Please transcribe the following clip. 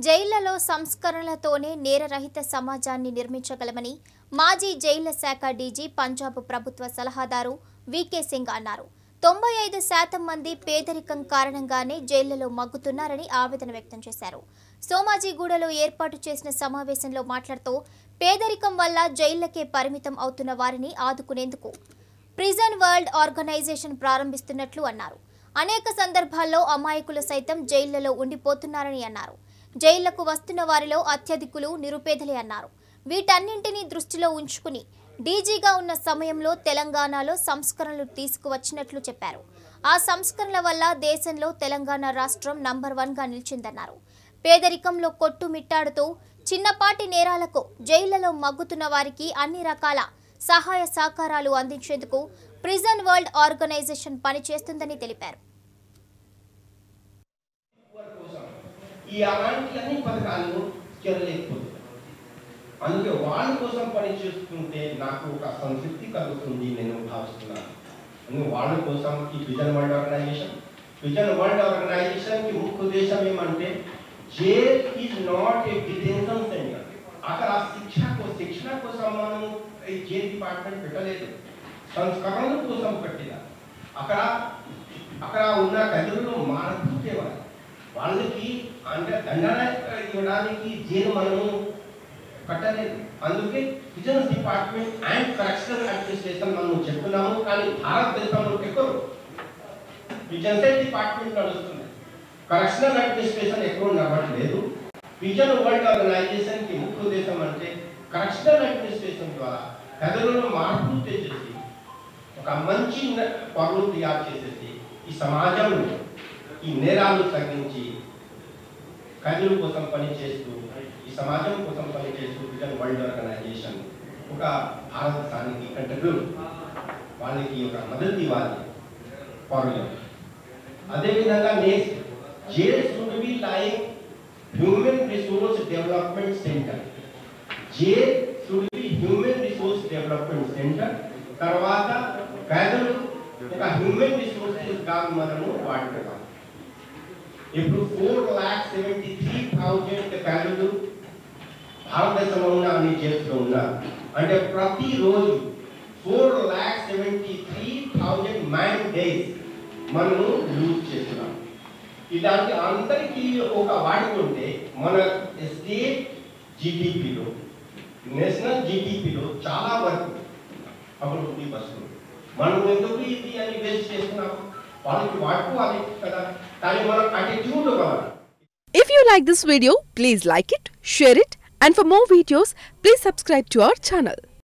జైళ్లలో సంస్కరణలతోనే నేరరహిత సమాజాన్ని నిర్మించగలమని మాజీ జైళ్ల శాఖ డీజీ పంజాబ్ ప్రభుత్వ సలహాదారు వికే సింగ్ అన్నారు తొంభై ఐదు శాతం మంది పేదరికం కారణంగానే జైళ్లలో మగ్గుతున్నారని ఆవేదన వ్యక్తం చేశారు సోమాజిగూడలో ఏర్పాటు చేసిన సమావేశంలో మాట్లాడుతూ పేదరికం వల్ల జైళ్లకే పరిమితం అవుతున్న వారిని ఆదుకునేందుకు ప్రిజన్ వరల్డ్ ఆర్గనైజేషన్ ప్రారంభిస్తున్నట్లు అన్నారు అనేక సందర్భాల్లో అమాయకులు సైతం జైళ్లలో ఉండిపోతున్నారని అన్నారు జైళ్లకు వస్తున్న వారిలో అత్యధికులు నిరుపేదలే అన్నారు వీటన్నింటినీ దృష్టిలో ఉంచుకుని డీజీగా ఉన్న సమయంలో తెలంగాణలో సంస్కరణలు తీసుకువచ్చినట్లు చెప్పారు ఆ సంస్కరణల వల్ల దేశంలో తెలంగాణ రాష్ట్రం నంబర్ వన్గా నిలిచిందన్నారు పేదరికంలో కొట్టుమిట్టాడుతూ చిన్నపాటి నేరాలకు జైళ్లలో మగ్గుతున్న వారికి అన్ని రకాల సహాయ సహకారాలు అందించేందుకు ప్రిజన్ వరల్డ్ ఆర్గనైజేషన్ పనిచేస్తుందని తెలిపారు కోసం ఈ అలాంటి అన్ని పథకాలను చేయలేకపోతుంది అందుకే వాళ్ళ కోసం పని చేస్తుంటే నాకు ఒక సంతృప్తి కలుగుతుంది నేను భావిస్తున్నాను అందుకే వాళ్ళ కోసం ఈ vision world organization vision world organization కి ముఖ్య ఉద్దేశం ఏమంటే jail is not a detention centre అక్కడ శిక్షణ కో- శిక్షణ కోసం మనం ఈ జైల్ డిపార్ట్మెంట్ పెట్టలేదు సంస్కరణల కోసం పెట్టిన అక్కడ అక్కడ ఉన్న గదులను మార్పు తేవాలి వాళ్ళకి అంటే దండన ఇవ్వడానికి జైలు మనము కట్టలేదు అందుకే vigilance department and correctional administration మనం చెప్తున్నాము కానీ భారతదేశంలో ఎక్కువ విజిలెన్స్ డిపార్ట్మెంట్ నడుస్తుంది కరెక్షనల్ అడ్మినిస్ట్రేషన్ ఎక్కువ నడవట్లేదు విజన్ వరల్డ్ ఆర్గనైజేషన్ కి ముఖ్య ఉద్దేశం అంటే కరెక్షనల్ అడ్మినిస్ట్రేషన్ ద్వారా కథలను మార్పు తెచ్చేసి ఒక మంచి న- పనులు తయారు చేసేసి ఈ సమాజంలో ఈ నేరాలు తగ్గించి ఖైదీల కోసం పనిచేస్తూ ఈ సమాజం కోసం పనిచేస్తూ విజన్ వరల్డ్ ఆర్గనైజేషన్ ఒక భారతదేశానికి కంట్రిబ్యూట్ వాళ్ళకి ఒక మద్దతు ఇవ్వాలి పౌరులు అదేవిధంగా next jail should be like human resource development centre jail should be human resource development centre తర్వాత పేదలు ఒక హ్యూమన్ రిసోర్సెస్ గా మనము వాడుతున్నాం ఇప్పుడు four lakh seventy three thousand పేదలు భారతదేశంలో ఉన్న అన్ని జైల్స్లో ఉన్నారు అంటే ప్రతిరోజు four lakh seventy three thousand man days మనము లూజ్ చేస్తున్నాం ఇలాంటి అందరికీ ఒక వాడుకుంటే మన స్టేట్ జీడిపిలో నేషనల్ జీడిపిలో చాలా వరకు అభివృద్ధి వస్తుంది మనం ఎందుకు ఇది అని వేస్ట్ చేస్తున్నాం వాళ్ళకి వాడుకోవాలి కదా కానీ మనం అటిట్యూడ్ కావాలి If you like this video, please like it, share it, and for more videos, please subscribe to our channel.